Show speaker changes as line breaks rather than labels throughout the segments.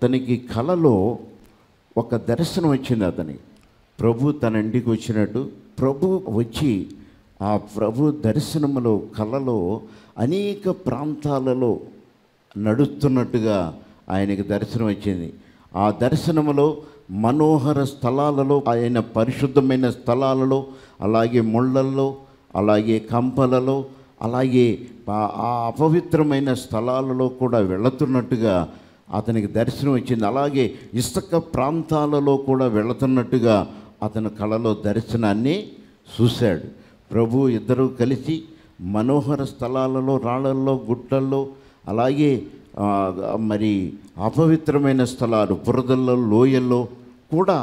అతనికి కలలో ఒక దర్శనం వచ్చింది అతని ప్రభు తన ఇంటికి వచ్చినట్టు ప్రభు వచ్చి ఆ ప్రభు దర్శనములో కలలో అనేక ప్రాంతాలలో నడుస్తున్నట్టుగా ఆయనకి దర్శనం వచ్చింది ఆ దర్శనములో మనోహర స్థలాలలో ఆయన పరిశుద్ధమైన స్థలాలలో అలాగే ముళ్ళల్లో అలాగే కంపలలో అలాగే ఆ- ఆ అపవిత్రమైన స్థలాలలో కూడా వెళుతున్నట్టుగా అతనికి దర్శనం వచ్చింది అలాగే ఇసుక ప్రాంతాలలో కూడా వెళుతున్నట్టుగా అతని కళలో దర్శనాన్ని చూశాడు ప్రభు ఇద్దరూ కలిసి మనోహర స్థలాలలో రాళ్ళల్లో గుట్టల్లో అలాగే ఆ, మరి అపవిత్రమైన స్థలాలు బురదల్లో లోయల్లో కూడా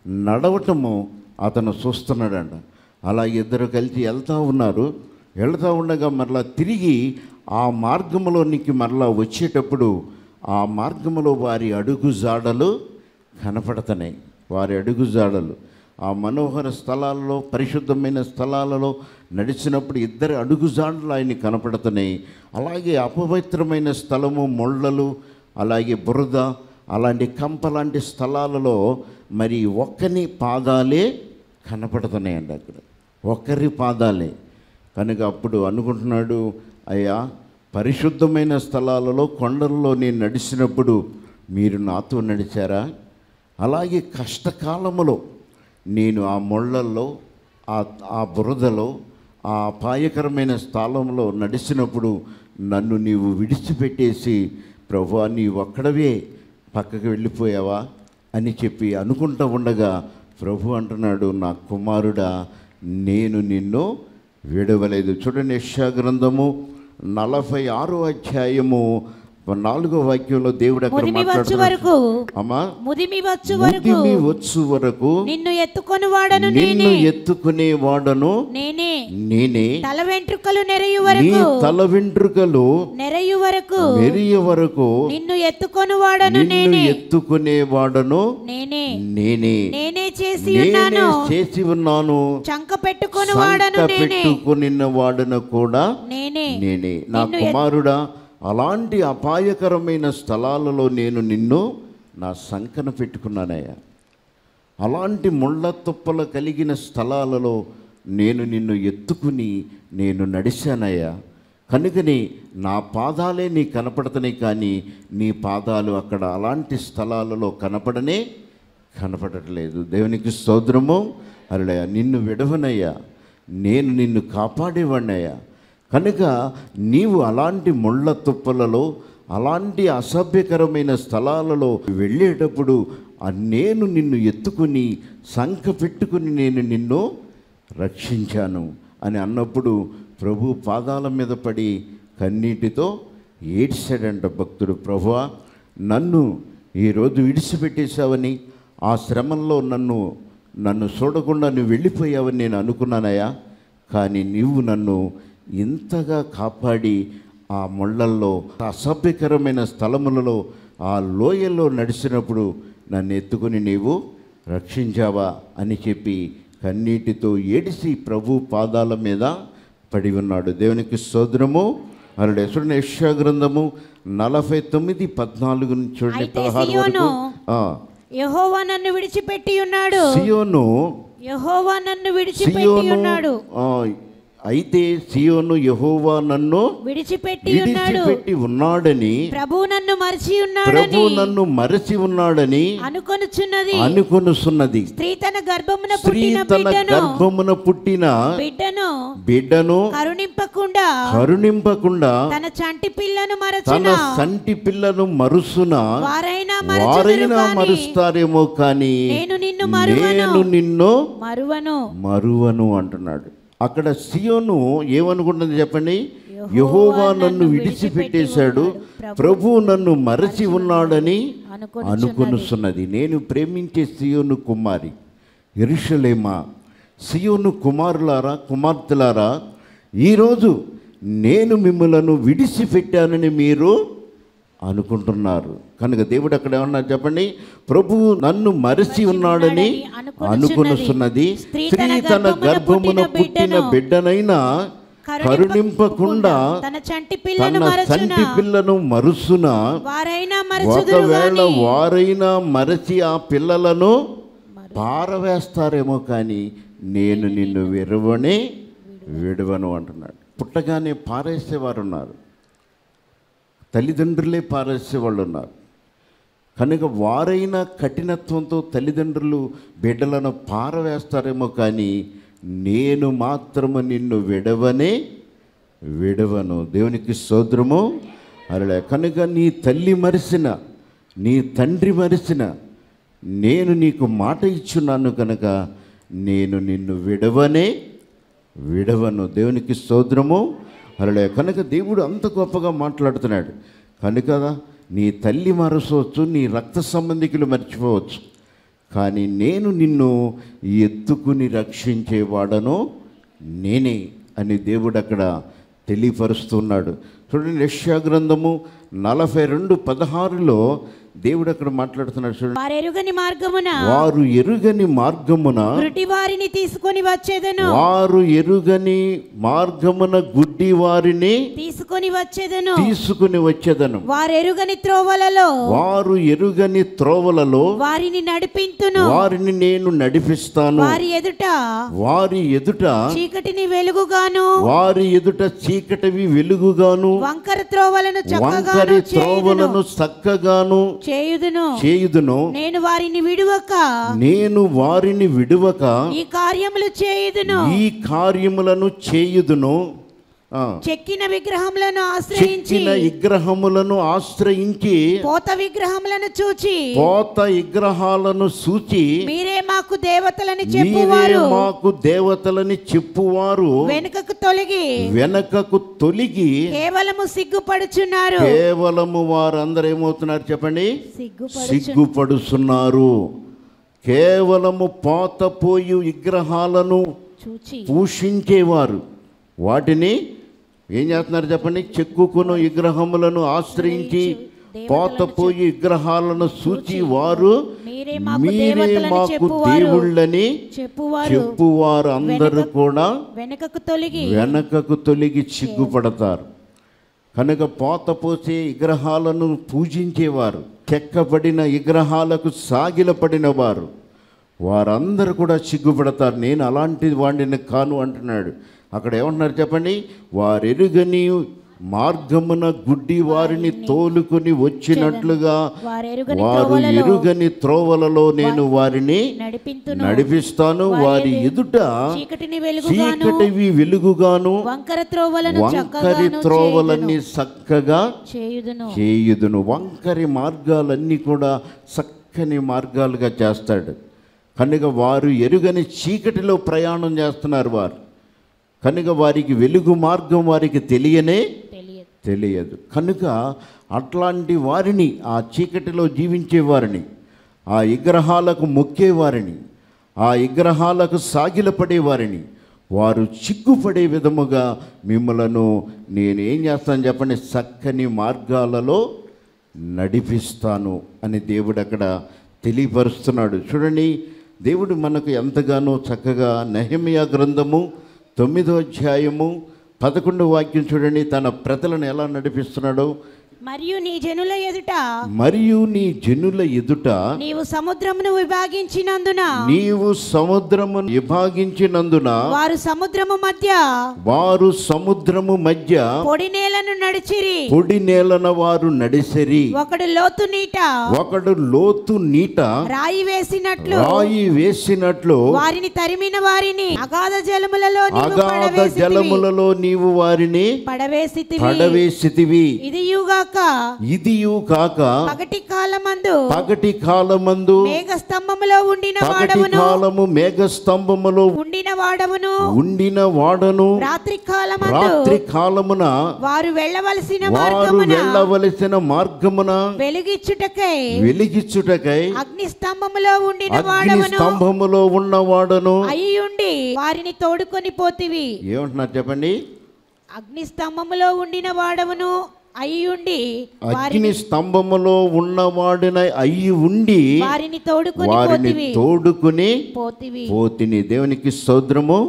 నడవటము అతను చూస్తున్నాడంట అలా ఇద్దరు కలిసి వెళ్తూ ఉన్నారు వెళ్తూ ఉండగా మరలా తిరిగి ఆ మార్గంలోనికి మరలా వచ్చేటప్పుడు ఆ మార్గంలో వారి అడుగు జాడలు కనపడుతున్నాయి వారి అడుగు జాడలు ఆ మనోహర స్థలాలలో పరిశుద్ధమైన స్థలాలలో నడిచినప్పుడు ఇద్దరు అడుగు జాడలు ఆయన కనపడుతున్నాయి అలాగే అపవిత్రమైన స్థలము ముళ్ళలు అలాగే బురద అలాంటి కంప లాంటి స్థలాలలో మరి ఒక్కని పాదాలే కనపడుతున్నాయండి అక్కడ ఒక్కరి పాదాలే కనుక అప్పుడు అనుకుంటున్నాడు అయ్యా పరిశుద్ధమైన స్థలాలలో కొండల్లో నేను నడిచినప్పుడు మీరు నాతో నడిచారా అలాగే కష్టకాలములో నేను ఆ ముళ్ళల్లో ఆ ఆ బురదలో ఆ అపాయకరమైన స్థలంలో నడిచినప్పుడు నన్ను నీవు విడిచిపెట్టేసి ప్రభు నీ ఒక్కడవే పక్కకి వెళ్ళిపోయావా అని చెప్పి అనుకుంటూ ఉండగా ప్రభు అంటున్నాడు నా కుమారుడా నేను నిన్ను విడవలేదు చూడండి యెషయా గ్రంథము నలభై ఆరో అధ్యాయము నాలుగో వాక్యంలో దేవుడు అక్కడ
ముదిమి వచ్చు
మాట్లాడుతున్నాడు
వరకు
అమ్మా
ముదిమి వచ్చు వరకు
ముదిమి వచ్చు వరకు
నిన్ను ఎత్తుకొని వాడను
నిన్ను
నేనే
ఎత్తుకునే వాడను
నేనే
నేనే
తల వెంట్రుకలు నెరయు
నీ
వరకు
తల వెంట్రుకలు
నెరయు వరకు
మెరియ వరకు
నిన్ను ఎత్తుకొని వాడను
నిన్ను
నేనే
ఎత్తుకునే వాడను
నేనే
నేనే
నేనే చేసి
నేనే
ఉన్నాను
చేసి ఉన్నాను
చంక పెట్టుకొని వాడను
సంక
నేనే
పెట్టుకుని వాడను కూడా
నేనే
నేనే నా కుమారుడా అలాంటి అపాయకరమైన స్థలాలలో నేను నిన్ను నా సంకన పెట్టుకున్నానయ్యా అలాంటి ముళ్ళ తుప్పలు కలిగిన స్థలాలలో నేను నిన్ను ఎత్తుకుని నేను నడిచానయ్యా కనుకని నా పాదాలే నీ కనపడుతున్నాయి కానీ నీ పాదాలు అక్కడ అలాంటి స్థలాలలో కనపడనే కనపడట్లేదు దేవునికి స్తోత్రము అరడయ్య నిన్ను విడవనయ్యా నేను నిన్ను కాపాడేవాడినయ్యా కనుక నీవు అలాంటి ముళ్ళ తుప్పలలో అలాంటి అసభ్యకరమైన స్థలాలలో వెళ్ళేటప్పుడు ఆ నేను నిన్ను ఎత్తుకుని సంఖ పెట్టుకుని నేను నిన్ను రక్షించాను అని అన్నప్పుడు ప్రభు పాదాల మీద పడి కన్నీటితో ఏడ్చాడంట భక్తుడు ప్రభువా నన్ను ఈరోజు విడిచిపెట్టేశావని ఆ శ్రమంలో నన్ను నన్ను చూడకుండా నువ్వు వెళ్ళిపోయావని నేను అనుకున్నానయ్యా కానీ నీవు నన్ను ఇంతగా కాపాడి ఆ ముళ్ళల్లో అసభ్యకరమైన స్థలములలో ఆ లోయల్లో నడిచినప్పుడు నన్ను ఎత్తుకుని నీవు రక్షించావా అని చెప్పి కన్నీటితో ఏడిసి ప్రభు పాదాల మీద పడి ఉన్నాడు దేవునికి సోదరము అరుడు ఎసుడిన యెషయా గ్రంథము నలభై తొమ్మిది పద్నాలుగు నుంచి చూడండి
అయితే
పదహారు వరకు
సియోను
ఆ,
యెహోవా నన్ను విడిచిపెట్టి ఉన్నాడు
సియోను
యెహోవా నన్ను విడిచిపెట్టి
సియోను
ఉన్నాడు
ఆ, అయితే సియోను యెహోవా నన్ను
విడిచిపెట్టి ఉన్నాడు
విడిచిపెట్టి ఉన్నాడని
ప్రభు నన్ను మరిచి
ప్రభు
ఉన్నాడని
నన్ను మరచి ఉన్నాడని
అనుకొనుచున్నది
అనుకొనుసున్నది
స్త్రీ తన గర్భమున
స్త్రీ
పుట్టిన
తన
బిడ్డను
గర్భమున పుట్టిన
బిడ్డను
బిడ్డను
కరుణింపకుండా
కరుణింపకుండా
తన చంటి పిల్లను
తన
మరచున
సంటి పిల్లను మరుసున
వారైనా మరచుదురు
వారైనా
గాని
మరుస్తారేమో కానీ
నేను నిన్ను మరువను
నేను నిన్ను
మరువను
మరువను అంటున్నాడు అక్కడ సియోను ఏమనుకుంటుంది చెప్పండి యహోవా నన్ను విడిచిపెట్టేశాడు ప్రభు నన్ను మరచి ఉన్నాడని అనుకొనుస్తున్నది నేను ప్రేమించే సియోను కుమారి ఎరుషలేమా సియోను కుమారులారా కుమార్తెలారా ఈరోజు నేను మిమ్మలను విడిచిపెట్టానని మీరు అనుకుంటున్నారు కనుక దేవుడు అక్కడ ఏమన్నారు చెప్పండి ప్రభువు నన్ను మరచి ఉన్నాడని అనుకొనుస్తున్నది స్త్రీ తన గర్భమున పుట్టిన బిడ్డనైనా కరుణింపకుండా
తన చంటి పిల్లను
తన
మరచున
సంటి పిల్లను మరుసున
వారైనా మరచుదురు
ఒకవేళ
గాని
వారైనా మరచి ఆ పిల్లలను పారవేస్తారేమో కానీ నేను నిన్ను విరవనే విడవను అంటున్నాడు పుట్టగానే పారేసేవారు ఉన్నారు తల్లిదండ్రులే పారేసే వాళ్ళు ఉన్నారు కనుక వారైనా కఠినత్వంతో తల్లిదండ్రులు బిడ్డలను పారవేస్తారేమో కానీ నేను మాత్రము నిన్ను విడవనే విడవను దేవునికి సోదరము అలా కనుక నీ తల్లి మరిసిన నీ తండ్రి మరిసిన నేను నీకు మాట ఇచ్చున్నాను కనుక నేను నిన్ను విడవనే విడవను దేవునికి స్తోత్రము అలా కనుక దేవుడు అంత గొప్పగా మాట్లాడుతున్నాడు కనుక నీ తల్లి మరసవచ్చు నీ రక్త సంబంధికులు మర్చిపోవచ్చు కానీ నేను నిన్ను ఎత్తుకుని రక్షించేవాడను నేనే అని దేవుడు అక్కడ తెలియపరుస్తున్నాడు చూడండి యెషయా గ్రంథము నలభై రెండు పదహారులో దేవుడు అక్కడ మాట్లాడుతున్నాడు చూడండి
వారెరుగని మార్గమున
వారు ఎరుగని మార్గమున
గురుటి వారిని తీసుకొని వచ్చేదను
వారు ఎరుగని మార్గమున గుడ్డి వారిని
తీసుకొని వచ్చేదను
తీసుకుని వచ్చేదను
వారెరుగని త్రోవలలో
వారు ఎరుగని త్రోవలలో
వారిని నడిపింతును
వారిని నేను నడిపిస్తాను
వారి ఎదుట
వారి ఎదుట
చీకటిని వెలుగుగాను
వారి ఎదుట చీకటివి వెలుగుగాను
వంకర త్రోవలను చక్కగాను
వంకరి
చేయుదును
త్రోవలను చక్కగాను
చేయుదును
చేయుదును
నేను వారిని విడువక
నేను వారిని విడువక
ఈ కార్యములు చేయుదును
ఈ కార్యములను చేయుదును ఆ,
చెక్కిన విగ్రహములను ఆశ్రయించి
చెక్కిన విగ్రహములను ఆశ్రయించి
పోత విగ్రహములను చూచి
పోత విగ్రహాలను సూచి
మీరే మాకు దేవతలని
మీరే
చెప్పువారు
మాకు దేవతలని చెప్పువారు
వెనుకకు తొలగి
వెనకకు తొలిగి
కేవలము సిగ్గుపడుచున్నారు
కేవలము వారందరూ ఏమవుతున్నారు చెప్పండి
సిగ్గుపడుచు
సిగ్గుపడుతున్నారు కేవలము పోతపోయి విగ్రహాలను
చూచి
పూషించేవారు వాటిని ఏం చేస్తున్నారు చెప్పండి చెక్కుకును విగ్రహములను ఆశ్రయించి పోతపోయి విగ్రహాలను సూచి వారు
మీరే మాకు
మీరే
దేవతలని
మాకు
చెప్పువారు
దేవుళ్ళని
చెప్పువారు
చెప్పువారు అందరూ కూడా
వెనుకకు తొలగి
వెనకకు తొలగి సిగ్గుపడతారు కనుక పోత పోసే విగ్రహాలను పూజించేవారు చెక్కబడిన విగ్రహాలకు సాగిలపడిన వారు వారందరూ కూడా సిగ్గుపడతారు నేను అలాంటి వాడిని కాను అంటున్నాడు అక్కడ ఏమంటున్నారు చెప్పండి వారెరుగని మార్గమున గుడ్డి వారిని తోలుకొని వచ్చినట్లుగా
వారెరుగని
వారు
త్రోవలలో
ఎరుగని త్రోవలలో నేను వారిని
నడిపింతును
నడిపిస్తాను వారి ఎదుట
చీకటిని వెలుగుగాను
చీకటివి వెలుగుగాను
వంకర త్రోవలను
వంకరి
చక్కగాను
త్రోవలన్నీ చక్కగా
చేయుదును
చేయుదును వంకరి మార్గాలన్నీ కూడా చక్కని మార్గాలుగా చేస్తాడు కనుక వారు ఎరుగని చీకటిలో ప్రయాణం చేస్తున్నారు వారు కనుక వారికి వెలుగు మార్గం వారికి తెలియనే
తెలియదు
తెలియదు కనుక అట్లాంటి వారిని ఆ చీకటిలో జీవించే వారిని ఆ విగ్రహాలకు మొక్కేవారిని ఆ విగ్రహాలకు సాగిలపడే వారిని వారు చిక్కుపడే విధముగా మిమ్మలను నేను ఏం చేస్తాను చెప్పండి చక్కని మార్గాలలో నడిపిస్తాను అని దేవుడు అక్కడ తెలియపరుస్తున్నాడు చూడండి దేవుడు మనకు ఎంతగానో చక్కగా నెహమియా గ్రంథము తొమ్మిదో అధ్యాయము పదకొండో వాక్యం చూడండి తన ప్రజలను ఎలా నడిపిస్తున్నాడో
మరియు నీ జనుల ఎదుట
మరియు నీ జనుల ఎదుట
నీవు సముద్రమును విభాగించినందున
నీవు సముద్రము విభాగించినందున
వారు సముద్రము మధ్య
వారు సముద్రము మధ్య
పొడి నేలను నడిచిరి
పొడి నేలన వారు నడిసెరి
ఒకడు లోతు నీట
ఒకడు లోతు నీట
రాయి వేసినట్లు
రాయి వేసినట్లు
వారిని తరిమిన వారిని అగాధ జలములలో నీవు
అగాధ
పడవేసితివి.
జలములలో నీవు వారిని
పడవేసితివి
పడవేసితివి
ఇదియుగాక
ఇదియు కాక
పగటి కాలమందు
పగటి కాలమందు
మేఘ స్తంభములో ఉండిన
పగటి
వాడవును
కాలము మేఘ స్తంభములో
ఉండిన వాడవును
ఉండిన వాడను
రాత్రి కాలమందు
రాత్రి కాలమున
వారు వెళ్ళవలసిన
వారు
మార్గమున
వెళ్ళవలసిన మార్గమున
వెలిగిచ్చుటకై
వెలిగిచ్చుటకై
అగ్ని స్తంభములో ఉండిన
అగ్ని
వాడవును
స్తంభములో ఉన్నవాడను
అయ్యుండి వారిని తోడుకొని పోతివి
ఏమంటున్నారు చెప్పండి
అగ్ని స్తంభములో ఉండిన వాడవును అయ్యుండి
అగ్ని స్తంభములో ఉన్నవాడిన అయ్యి ఉండి
వారిని తోడుకొని
వారిని
పోతివి
తోడుకుని
పోతివి
పోతిని దేవునికి సౌద్రము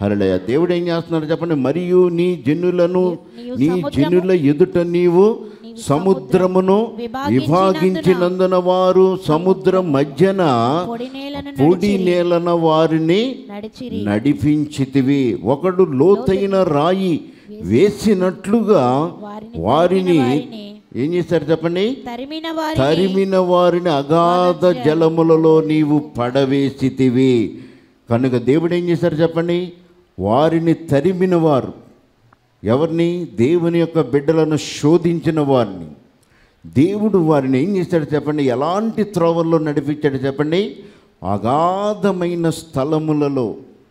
హరళయ దేవుడు ఏం చేస్తున్నాడు చెప్పండి మరియు నీ జనులను
నీవు
నీ
సముద్రము-
జనుల ఎదుట నీవు సముద్రమును విభాగించినందున వారు సముద్రం మధ్యన
పొడి నేలను
పొడి నేలన వారిని
నడిచిరి
నడిపించితివి ఒకడు లోతైన రాయి వేసినట్లుగా వారిని ఏం చేశారు చెప్పండి
తరిమిన వారి
తరిమిన వారిని అగాధ జలములలో నీవు పడవేసితివి కనుక దేవుడు ఏం చేశారు చెప్పండి వారిని తరిమిన వారు ఎవరిని దేవుని యొక్క బిడ్డలను శోధించిన వారిని దేవుడు వారిని ఏం చేశాడు చెప్పండి ఎలాంటి త్రోవల్లో నడిపించాడు చెప్పండి అగాధమైన స్థలములలో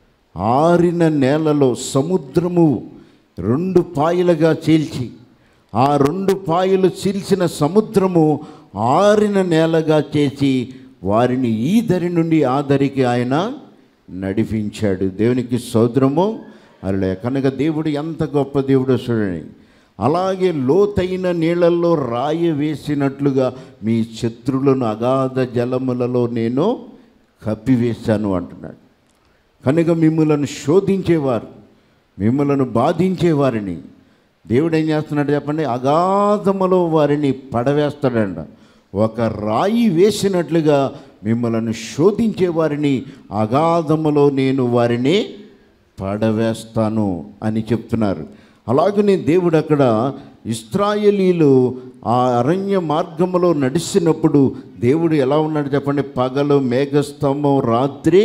ఆరిన నేలలో సముద్రము రెండు పాయలుగా చీల్చి ఆ రెండు పాయలు చీల్చిన సముద్రము ఆరిన నేలగా చేసి వారిని ఈ దరి నుండి ఆ దరికి ఆయన నడిపించాడు దేవునికి సోదరము అలా కనుక దేవుడు ఎంత గొప్ప దేవుడో చూడండి అలాగే లోతైన నీళ్ళల్లో రాయి వేసినట్లుగా మీ శత్రులను అగాధ జలములలో నేను కప్పివేశాను అంటున్నాడు కనుక మిమ్మలను శోధించేవారు మిమ్మలను బాధించేవారిని దేవుడు ఏం చేస్తున్నాడు చెప్పండి అగాధములో వారిని పడవేస్తాడంట ఒక రాయి వేసినట్లుగా మిమ్మలను శోధించే వారిని అగాధములో నేను వారిని పడవేస్తాను అని చెప్తున్నారు అలాగనే దేవుడు అక్కడ ఇస్రాయేలీలు ఆ అరణ్య మార్గములో నడిచినప్పుడు దేవుడు ఎలా ఉన్నాడు చెప్పండి పగలు మేఘస్తంభం రాత్రి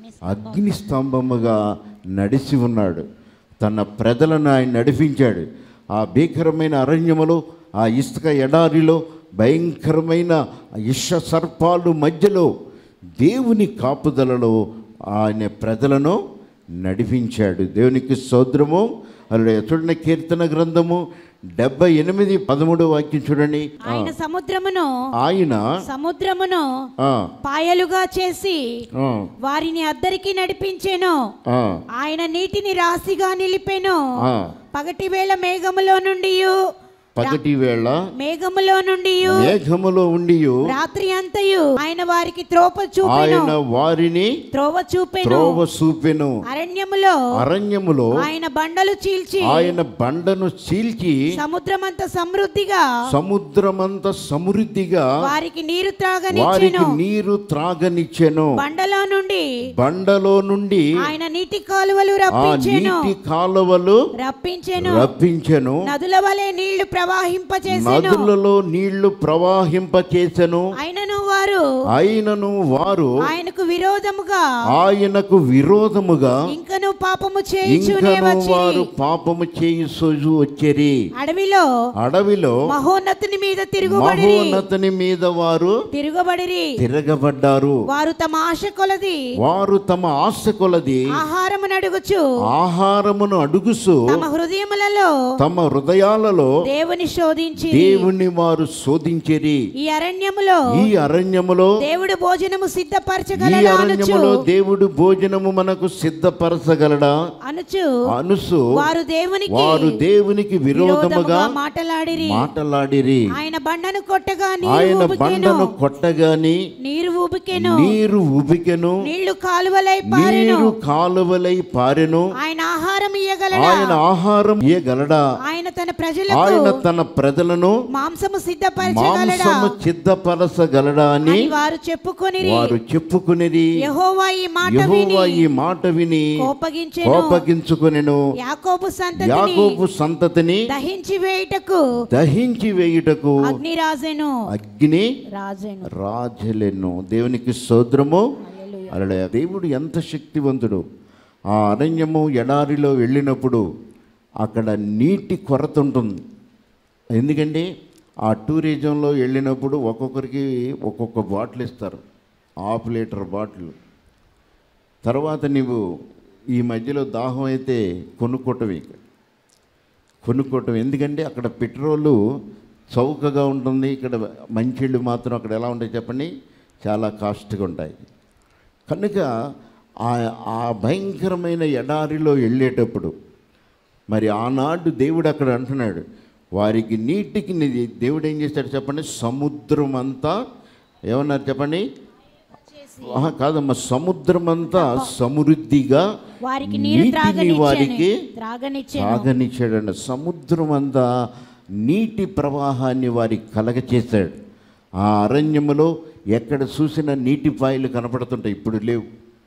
అగ్ని స్తంభముగా నడిచి ఉన్నాడు తన ప్రజలను ఆయన నడిపించాడు ఆ భీకరమైన అరణ్యములో ఆ ఇసుక ఎడారిలో భయంకరమైన ఇష సర్పాలు మధ్యలో దేవుని కాపుదలలో ఆయన ప్రజలను నడిపించాడు దేవునికి సోద్రము అలా చూడండి కీర్తన గ్రంథము డెబ్బై ఎనిమిది పదమూడు వాక్యం చూడండి
ఆయన సముద్రమును
ఆయన
సముద్రమును
ఆ,
పాయలుగా చేసి
ఆ,
వారిని అద్దరికి నడిపించెను
ఆ,
ఆయన నీటిని రాశిగా నిలిపెను
ఆ.
పగటి వేళ మేఘములో నుండి
పగటి వేళ
మేఘములో నుండి
మేఘములో ఉండి
రాత్రి అంతయు ఆయన వారికి త్రోవ చూపెను
ఆయన వారిని
త్రోవ చూపెను
త్రోవ చూపెను
అరణ్యములో
అరణ్యములో
ఆయన బండలు చీల్చి
ఆయన బండను చీల్చి
సముద్రమంత సమృద్ధిగా
సముద్రమంత సమృద్ధిగా
వారికి నీరు
వారికి
త్రాగనిచ్చెను
నీరు త్రాగనిచ్చెను
బండలో నుండి
బండలో నుండి
ఆయన నీటి కాలువలు
ఆ
రప్పించెను
నీటి కాలువలు
రప్పించెను
రప్పించెను
నదుల వలె నీళ్లు ప్రవాహింపచేసెను
నదులలో నీళ్లు ప్రవాహింపచేసెను
అయినను వారు
అయినను వారు
ఆయనకు విరోధముగా
ఆయనకు విరోధముగా
ఇంకను పాపము చేయుచునే
ఇంకను
వచ్చి
వారు పాపము చేయి సోజు వచ్చేరి
అడవిలో
అడవిలో
మహోన్నతుని మీద తిరుగుబడిరి
మహోన్నతుని మీద వారు
తిరుగుబడిరి
తిరగబడ్డారు
వారు తమ ఆశ కొలది
వారు తమ ఆశ కొలది
ఆహారమును అడుగుచు
ఆహారమును అడుగుసు
తమ హృదయములలో
తమ హృదయాలలో
దేవుని శోధించి
దేవుని వారు శోధించిరి
ఈ అరణ్యములో
ఈ అరణ్యములో
దేవుడు భోజనము
ఈ
సిద్ధపరచగలడా అనుచు
అరణ్యములో దేవుడు భోజనము మనకు సిద్ధపరచగలడా
అనుచు
అనుసు
వారు దేవునికి
వారు దేవునికి విరోధముగా
విరోధముగా మాటలాడిరి
మాటలాడిరి
ఆయన బండను కొట్టగా నీరు
ఆయన
ఊబికెను
బండను కొట్టగాని
నీరు ఊబికెను
నీరు ఉబికెను
నీళ్లు కాలువలై పారెను
నీరు కాలువలై పారెను
ఆయన ఆహారం ఇయ్యగలడా
ఆయన ఆహారం ఇయ్యగలడా
ఆయన తన ప్రజలకు
ఆయన తన ప్రజలను
మాంసము సిద్ధపరచగలడా
మాంసము సిద్ధపరచగలడా అని
అని వారు చెప్పుకొనిరి
వారు చెప్పుకునేది
యెహోవా ఈ మాట విని
యెహోవా ఈ మాట విని
కోపగించెను
కోపగించుకొనెను
యాకోబు సంతతిని
యాకోబు సంతతిని
దహించి వేయుటకు
దహించి వేయుటకు
అగ్ని రాజెను
అగ్ని
రాజెను
రాజులెను దేవునికి సోద్రము అలా దేవుడు ఎంత శక్తివంతుడు ఆ అరణ్యము ఎడారిలో వెళ్ళినప్పుడు అక్కడ నీటి కొరత ఉంటుంది ఎందుకంటే ఆ టూరిజంలో వెళ్ళినప్పుడు ఒక్కొక్కరికి ఒక్కొక్క బాటిల్ ఇస్తారు హాఫ్ లీటర్ బాటిల్ తర్వాత నీవు ఈ మధ్యలో దాహం అయితే కొనుక్కోవటం ఇక కొనుక్కోవటం ఎందుకంటే అక్కడ పెట్రోలు చౌకగా ఉంటుంది ఇక్కడ మంచిళ్ళు మాత్రం అక్కడ ఎలా ఉంటాయి చెప్పండి చాలా కాస్ట్గా ఉంటాయి కనుక ఆ ఆ భయంకరమైన ఎడారిలో వెళ్ళేటప్పుడు మరి ఆనాడు దేవుడు అక్కడ అంటున్నాడు వారికి నీటికి ని- దేవుడు ఏం చేశాడు చెప్పండి సముద్రం అంతా ఏమన్నారు చెప్పండి ఆహా, కాదమ్మా సముద్రమంతా సమృద్ధిగా
వారికి నీరు
నీటిని వారికి
త్రాగనిచ్చాను త్రాగనిచ్చాను
తాగనిచ్చాడండి సముద్రం అంతా నీటి ప్రవాహాన్ని వారికి కలగచేశాడు ఆ అరణ్యములో ఎక్కడ చూసినా నీటి పాయలు కనపడుతుంటాయి ఇప్పుడు లేవు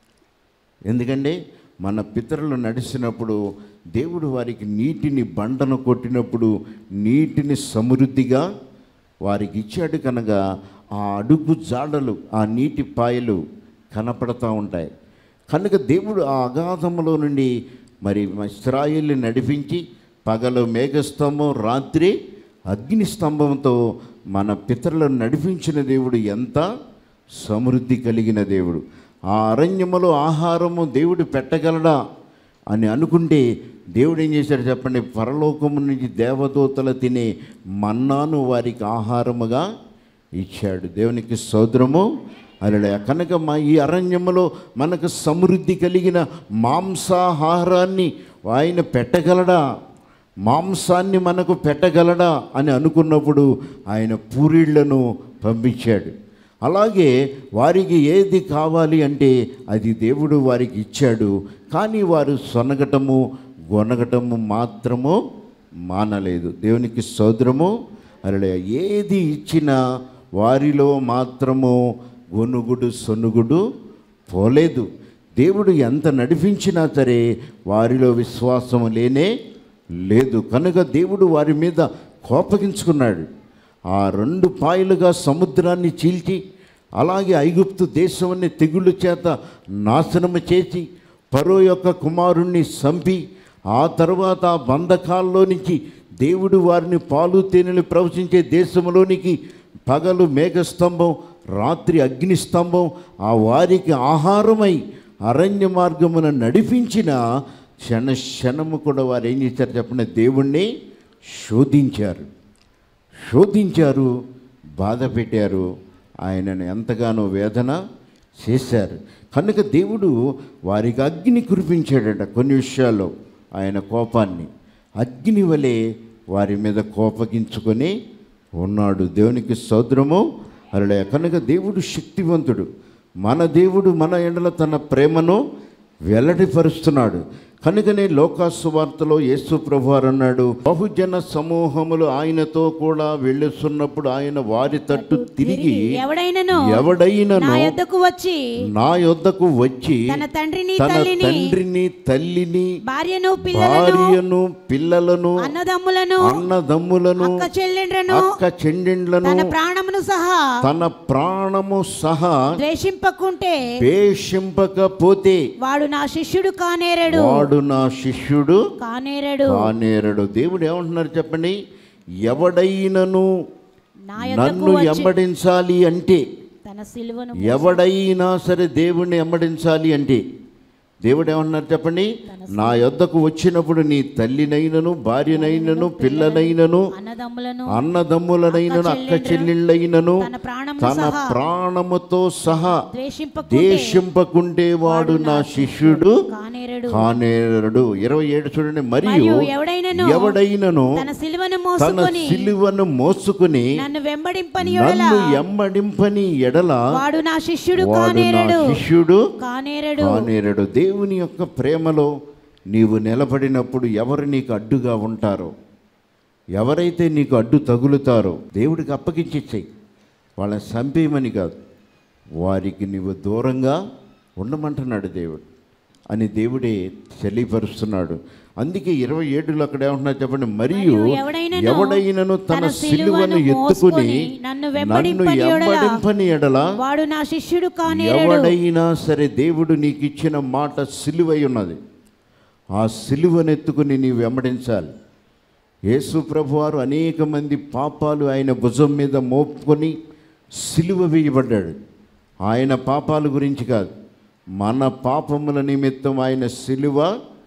ఎందుకంటే మన పితరులు నడిచినప్పుడు దేవుడు వారికి నీటిని బండను కొట్టినప్పుడు నీటిని సమృద్ధిగా వారికి ఇచ్చాడు కనుక ఆ అడుగు జాడలు ఆ నీటి పాయలు కనపడతా ఉంటాయి కనుక దేవుడు ఆ అగాధములో నుండి మరి ఇస్రాయిల్ని నడిపించి పగలు మేఘస్తంభం రాత్రి అగ్ని స్తంభంతో మన పితరులను నడిపించిన దేవుడు ఎంత సమృద్ధి కలిగిన దేవుడు ఆ అరణ్యములో ఆహారము దేవుడు పెట్టగలడా అని అనుకుంటే దేవుడు ఏం చేశాడు చెప్పండి పరలోకము నుంచి దేవదూతలు తినే మన్నాను వారికి ఆహారముగా ఇచ్చాడు దేవునికి సోదరము అలా కనుక మా ఈ అరణ్యములో మనకు సమృద్ధి కలిగిన మాంసాహారాన్ని ఆయన పెట్టగలడా మాంసాన్ని మనకు పెట్టగలడా అని అనుకున్నప్పుడు ఆయన పూరీళ్లను పంపించాడు అలాగే వారికి ఏది కావాలి అంటే అది దేవుడు వారికి ఇచ్చాడు కానీ వారు సొనగటము గొనగటము మాత్రము మానలేదు దేవునికి సోదరము అలా ఏది ఇచ్చినా వారిలో మాత్రము గొనుగుడు సొనుగుడు పోలేదు దేవుడు ఎంత నడిపించినా సరే వారిలో విశ్వాసము లేనే లేదు కనుక దేవుడు వారి మీద కోపగించుకున్నాడు ఆ రెండు పాయలుగా సముద్రాన్ని చీల్చి అలాగే ఐగుప్తు దేశాన్ని తెగుళ్ళ చేత నాశనము చేసి పరో యొక్క కుమారుణ్ణి చంపి ఆ తర్వాత ఆ బంధకాల్లో నుంచి దేవుడు వారిని పాలు తేనెలు ప్రవచించే దేశంలోనికి పగలు మేఘస్తంభం రాత్రి అగ్నిస్తంభం ఆ వారికి ఆహారమై అరణ్య మార్గమున నడిపించిన క్షణ క్షణము కూడా వారు ఏం చేశారు చెప్పండి దేవుణ్ణి శోధించారు శోధించారు బాధ పెట్టారు ఆయనను ఎంతగానో వేదన చేశారు కనుక దేవుడు వారికి అగ్ని కురిపించాడట కొన్ని విషయాల్లో ఆయన కోపాన్ని అగ్ని వలె వారి మీద కోపగించుకొని ఉన్నాడు దేవునికి సోదరము అలా కనుక దేవుడు శక్తివంతుడు మన దేవుడు మన ఎండల తన ప్రేమను వెల్లడిపరుస్తున్నాడు కనుకనే లోకాసు వార్తలో యేసు ప్రభువారు అన్నాడు బహుజన సమూహములు ఆయనతో కూడా వెళ్ళుతున్నప్పుడు ఆయన వారి తట్టు తిరిగి
ఎవడైనను
ఎవడైనను
నా యొద్దకు వచ్చి
నా యొద్దకు వచ్చి
తన తండ్రిని
తన
తల్లిని
తండ్రిని తల్లిని
భార్యను పిల్లలను
భార్యను పిల్లలను
అన్నదమ్ములను
అన్నదమ్ములను
అక్క చెల్లెండ్రను
అక్క చెండిండ్లను
తన ప్రాణమును సహా
తన ప్రాణము సహా
ద్వేషింపకుంటే
ద్వేషింపకపోతే
వాడు నా శిష్యుడు కానేరడు
వాడు నా శిష్యుడు
కానేరడు
కానేరడు దేవుడు ఏమంటున్నారు చెప్పండి ఎవడైనను
నా యొద్దకు
నన్ను
వచ్చి
ఎమ్మడించాలి అంటే
తన సిలువను
ఎవడైనా సరే దేవుణ్ణి ఎమ్మడించాలి అంటే దేవుడు ఏమన్నారు చెప్పండి నా యొద్దకు వచ్చినప్పుడు నీ తల్లినైనను భార్యనైనను పిల్లనైనను
అన్నదమ్ములను
అన్నదమ్ములనైనను అక్క చెల్లెళ్ళైనను
తన ప్రాణము
తన
సహా
ప్రాణముతో సహా
ద్వేషింపకుంటే
దేశింపకుంటే వాడు నా శిష్యుడు
కానేరడు
కానేరడు ఇరవై ఏడు చూడండి మరియు
మరియు ఎవడైనను
ఎవడైనను
తన సిలువను
తన
మోసుకొని
సిలువను మోసుకుని
నన్ను వెంబడింపని ఎడల
నన్ను ఎమ్మడింపని ఎడల
వాడు నా శిష్యుడు
వాడు నా
కానేరడు
శిష్యుడు
కానేరడు
కానేరడు దేవుని యొక్క ప్రేమలో నీవు నిలబడినప్పుడు ఎవరు నీకు అడ్డుగా ఉంటారో ఎవరైతే నీకు అడ్డు తగులుతారో దేవుడికి అప్పగించేసేయి వాళ్ళని చంపేయమని కాదు వారికి నీవు దూరంగా ఉండమంటున్నాడు దేవుడు అని దేవుడే తెలియపరుస్తున్నాడు అందుకే ఇరవై ఏడులో అక్కడ ఏమంటున్నారు చెప్పండి మరియు
మరియు ఎవడైనను
ఎవడైనను తన
తన
సిలువను
సిలువను
ఎత్తుకుని
మోసుకొని నన్ను
నన్ను
వెంబడింపని ఎడల
ఎంబడింపని ఎడల
వాడు నా శిష్యుడు కానేరడు
ఎవడైనా సరే దేవుడు నీకు ఇచ్చిన మాట సిలువై ఉన్నది ఆ సిలువనెత్తుకుని నీవు వెంబడించాలి యేసు ప్రభువారు అనేక మంది పాపాలు ఆయన భుజం మీద మోపుకొని సిలువ వేయబడ్డాడు ఆయన పాపాల గురించి కాదు మన పాపముల నిమిత్తం ఆయన సిలువ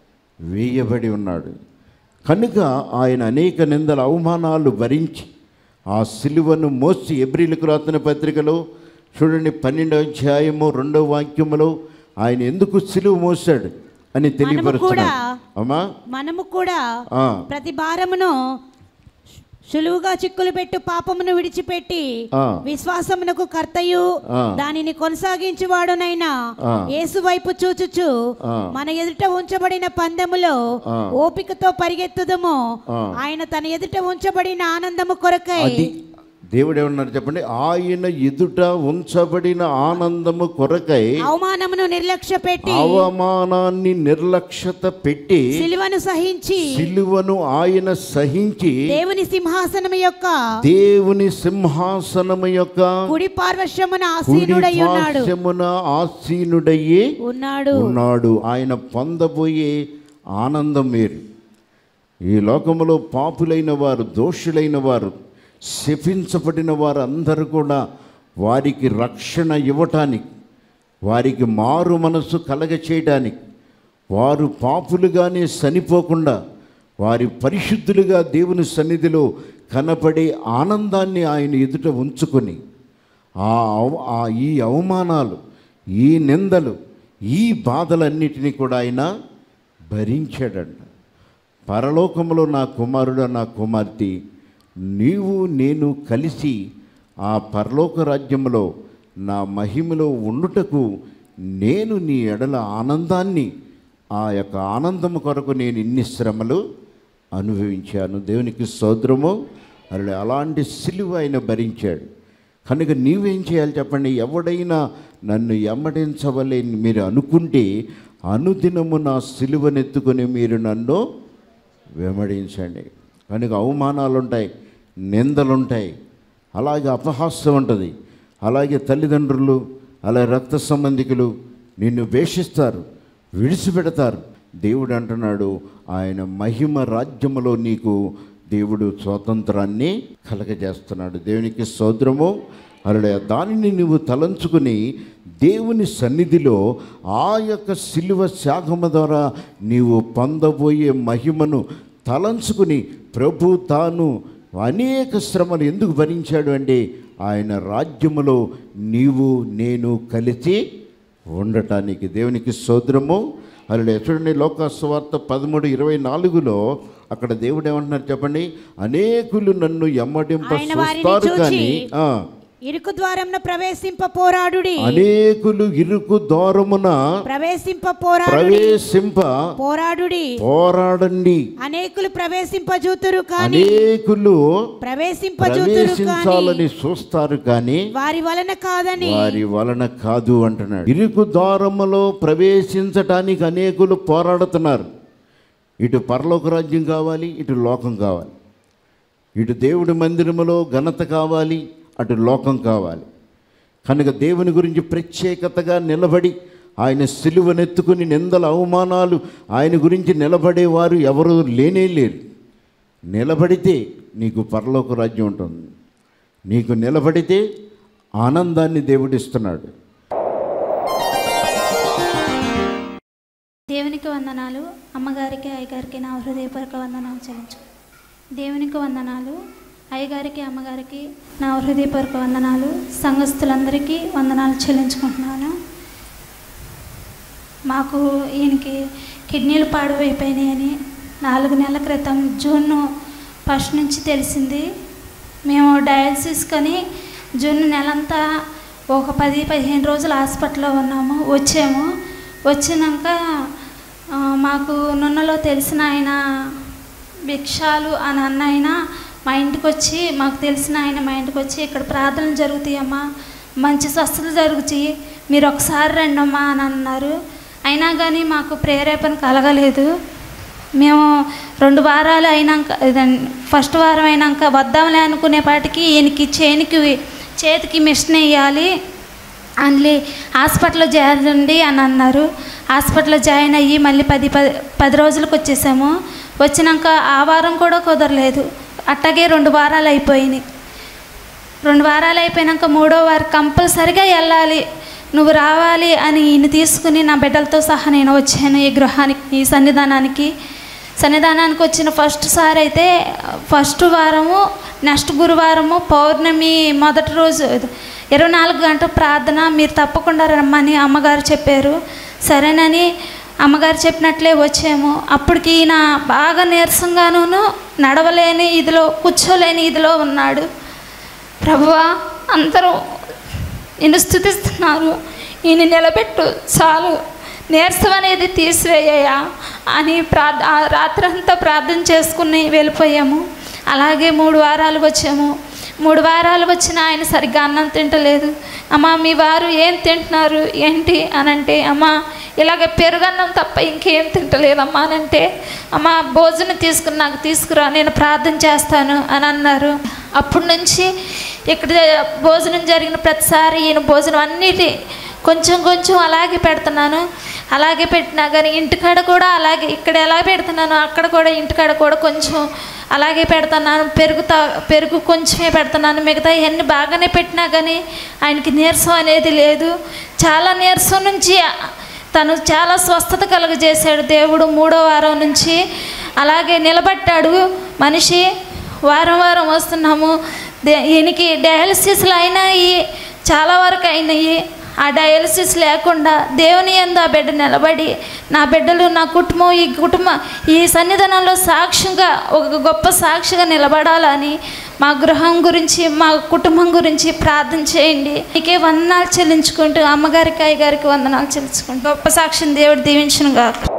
వేయబడి ఉన్నాడు కనుక ఆయన అనేక నిందల అవమానాలు భరించి ఆ సిలువను మోసి ఎబ్రిలకు రాసిన పత్రికలో చూడండి పన్నెండవ అధ్యాయము రెండవ వాక్యములో ఆయన ఎందుకు సిలువ మోసాడు అని తెలియపరుస్తున్నాడు
కూడా
అమ్మా
మనము కూడా
ఆ,
ప్రతి భారమును సులువుగా చిక్కులు పెట్టు పాపమును విడిచిపెట్టి
ఆ.
విశ్వాసమునకు కర్తయు
ఆ.
దానిని కొనసాగించువాడునైనా
ఆ.
యేసు వైపు చూచుచు
ఆ.
మన ఎదుట ఉంచబడిన పందెములో
ఆ.
ఓపికతో పరిగెత్తుదము
ఆ.
ఆయన తన ఎదుట ఉంచబడిన ఆనందము కొరకై
అది దేవుడు ఏమన్నారు చెప్పండి ఆయన ఎదుట ఉంచబడిన ఆనందము కొరకై
అవమానమును నిర్లక్ష్య పెట్టి
అవమానాన్ని నిర్లక్ష్యత పెట్టి
సిలువను సహించి
సిలువను ఆయన సహించి
దేవుని సింహాసనము యొక్క
దేవుని సింహాసనము యొక్క
కుడి పార్వశ్యమున
కుడి
ఆసీనుడై ఉన్నాడు
పార్శ్వమున ఆసీనుడయ్యి
ఉన్నాడు
ఉన్నాడు ఆయన పొందబోయే ఆనందం వేరు ఈ లోకములో పాపులైన వారు దోషులైన వారు శపించబడిన వారు అందరూ కూడా వారికి రక్షణ ఇవ్వటానికి వారికి మారు మనసు కలగ చేయడానికి వారు పాపులుగానే చనిపోకుండా వారి పరిశుద్ధులుగా దేవుని సన్నిధిలో కనపడే ఆనందాన్ని ఆయన ఎదుట ఉంచుకొని ఆ అవ- ఆ ఈ అవమానాలు ఈ నిందలు ఈ బాధలన్నిటినీ కూడా ఆయన భరించాడంట పరలోకంలో నా కుమారుడు నా కుమార్తె నీవు నేను కలిసి ఆ పరలోక రాజ్యంలో నా మహిమలో ఉండుటకు నేను నీ ఎడల ఆనందాన్ని ఆ యొక్క ఆనందము కొరకు నేను ఇన్ని శ్రమలు అనుభవించాను దేవునికి సోదరము అలా అలాంటి సిలువ ఆయన భరించాడు కనుక నీవేం చేయాలి చెప్పండి ఎవడైనా నన్ను ఎమ్మడించవలే మీరు అనుకుంటే అనుదినము నా సిలువనెత్తుకొని మీరు నన్ను వెంబడించండి కనుక అవమానాలు ఉంటాయి నిందలుంటాయి అలాగే అపహాస్యం ఉంటుంది అలాగే తల్లిదండ్రులు అలాగే రక్త సంబంధికులు నిన్ను వేషిస్తారు విడిచిపెడతారు దేవుడు అంటున్నాడు ఆయన మహిమ రాజ్యములో నీకు దేవుడు స్వాతంత్రాన్ని కలగజేస్తున్నాడు దేవునికి సోదరము అలా దానిని నువ్వు తలంచుకుని దేవుని సన్నిధిలో ఆ యొక్క శిలువ శాఖము ద్వారా నీవు పొందబోయే మహిమను తలంచుకుని ప్రభు తాను అనేక శ్రమలు ఎందుకు భరించాడు అంటే ఆయన రాజ్యములో నీవు నేను కలిసి ఉండటానికి దేవునికి సోదరము అలా చూడండి లోకాస్వార్త పదమూడు ఇరవై నాలుగులో అక్కడ దేవుడు ఏమంటున్నారు చెప్పండి అనేకులు నన్ను ఎమ్మడింప
ఆయన వారిని
చూస్తారు
చూచి
కానీ ఆ,
ఇరుకు ద్వారంన ప్రవేశింప పోరాడుడి
అనేకులు ఇరుకు దూరమున
ప్రవేశింప పోరాడుడి
ప్రవేశింప
పోరాడుడి
పోరాడండి
అనేకులు ప్రవేశింపజూతురు కాని
అనేకులు
ప్రవేశింపజూతురు కాని
ప్రవేశించాలని చూస్తారు కానీ
వారి వలన కాదని
వారి వలన కాదు అంటున్నాడు ఇరుకు ద్వారములో ప్రవేశించటానికి అనేకులు పోరాడుతున్నారు ఇటు పరలోక రాజ్యం కావాలి ఇటు లోకం కావాలి ఇటు దేవుడి మందిరములో ఘనత కావాలి అటు లోకం కావాలి కనుక దేవుని గురించి ప్రత్యేకతగా నిలబడి ఆయన సిలువనెత్తుకుని నిందల అవమానాలు ఆయన గురించి నిలబడేవారు ఎవరు లేనే లేరు నిలబడితే నీకు పరలోక రాజ్యం ఉంటుంది నీకు నిలబడితే ఆనందాన్ని దేవుడిస్తున్నాడు
దేవునికి వందనాలు అమ్మగారికి అయ్యగారికి నా హృదయపూర్వక వందనాలు చెల్లించు దేవునికి వందనాలు అయ్యగారికి అమ్మగారికి నా హృదయపూర్వక వందనాలు సంఘస్థులందరికీ వందనాలు చెల్లించుకుంటున్నాను మాకు ఈయనకి కిడ్నీలు పాడువైపోయినాయని నాలుగు నెలల క్రితం జూన్ ఫస్ట్ నుంచి తెలిసింది మేము డయాలసిస్ కని జూన్ నెలంతా ఒక పది పదిహేను రోజులు హాస్పిటల్లో ఉన్నాము వచ్చాము వచ్చినాక ఆ, మాకు నున్నలో తెలిసిన ఆయన భిక్షాలు అని అన్న ఆయన మా ఇంటికి వచ్చి మాకు తెలిసిన ఆయన మా ఇంటికి వచ్చి ఇక్కడ ప్రార్థనలు జరుగుతాయమ్మా మంచి స్వస్థతలు జరుగుతాయి మీరు ఒకసారి రండమ్మా అని అన్నారు అయినా కానీ మాకు ప్రేరేపణ కలగలేదు మేము రెండు వారాలు అయినాక ఇదన్- ఫస్ట్ వారం అయినాక వద్దాంలే అనుకునేపాటికి ఈయనకి చేనికి చేతికి మిషన్ వేయాలి అందులో హాస్పిటల్లో చేరండి అని అన్నారు హాస్పిటల్లో జాయిన్ అయ్యి మళ్ళీ పది పది పది రోజులకు వచ్చేసాము వచ్చినాక ఆ వారం కూడా కుదరలేదు అట్టాగే రెండు వారాలు అయిపోయినాయి రెండు వారాలు అయిపోయినాక మూడో వారు కంపల్సరిగా వెళ్ళాలి నువ్వు రావాలి అని ఈయన తీసుకుని నా బిడ్డలతో సహా నేను వచ్చాను ఈ గృహానికి ఈ సన్నిధానానికి సన్నిధానానికి వచ్చిన ఫస్ట్ సారి అయితే ఫస్ట్ వారము నెక్స్ట్ గురువారము పౌర్ణమి మొదటి రోజు ఇరవై నాలుగు గంటల ప్రార్థన మీరు తప్పకుండా రమ్మని అమ్మగారు చెప్పారు సరేనని అమ్మగారు చెప్పినట్లే వచ్చాము అప్పటికి ఈయన బాగా నీరసంగాను నడవలేని ఇదిలో కూర్చోలేని ఇదిలో ఉన్నాడు ప్రభువా అందరూ నిన్ను స్థుతిస్తున్నారు ఈయన నిలబెట్టు చాలు నీరసం అనేది తీసివేయ్యా అని ప్రార్థ ఆ రాత్రంతా ప్రార్థన చేసుకుని వెళ్ళిపోయాము అలాగే మూడు వారాలు వచ్చాము మూడు వారాలు వచ్చిన ఆయన సరిగ్గా అన్నం తింటలేదు అమ్మ మీ వారు ఏం తింటున్నారు ఏంటి అని అంటే అమ్మ ఇలాగ పెరుగన్నం తప్ప ఇంకేం తింటలేదమ్మా అని అంటే అమ్మ భోజనం తీసుకుని నాకు తీసుకురా నేను ప్రార్థన చేస్తాను అని అన్నారు అప్పటి నుంచి ఇక్కడ భోజనం జరిగిన ప్రతిసారి ఈయన భోజనం అన్నిటి కొంచెం కొంచెం అలాగే పెడుతున్నాను అలాగే పెట్టినా కానీ ఇంటికాడ కూడా అలాగే ఇక్కడ ఎలా పెడుతున్నాను అక్కడ కూడా ఇంటికాడ కూడా కొంచెం అలాగే పెడుతున్నాను పెరుగు తా పెరుగు కొంచెమే పెడుతున్నాను మిగతా ఇవన్నీ బాగానే పెట్టినా కానీ ఆయనకి నీరసం అనేది లేదు చాలా నీరసం నుంచి తను చాలా స్వస్థత కలుగజేశాడు దేవుడు మూడో వారం నుంచి అలాగే నిలబట్టాడు మనిషి వారం వారం వస్తున్నాము దే ఈయనకి డయాలసిస్లు అయినాయి చాలా వరకు అయినాయి ఆ డయాలసిస్ లేకుండా దేవుని ఎందు ఆ బిడ్డ నిలబడి నా బిడ్డలు నా కుటుంబం ఈ కుటుంబం ఈ సన్నిధానంలో సాక్ష్యంగా ఒక గొప్ప సాక్షిగా నిలబడాలని మా గృహం గురించి మా కుటుంబం గురించి ప్రార్థన చేయండి నీకే వందనాలు చెల్లించుకుంటూ అమ్మగారికి అయ్యగారికి వందనాలు చెల్లించుకుంటూ గొప్ప సాక్ష్యం దేవుడు దీవించును గాక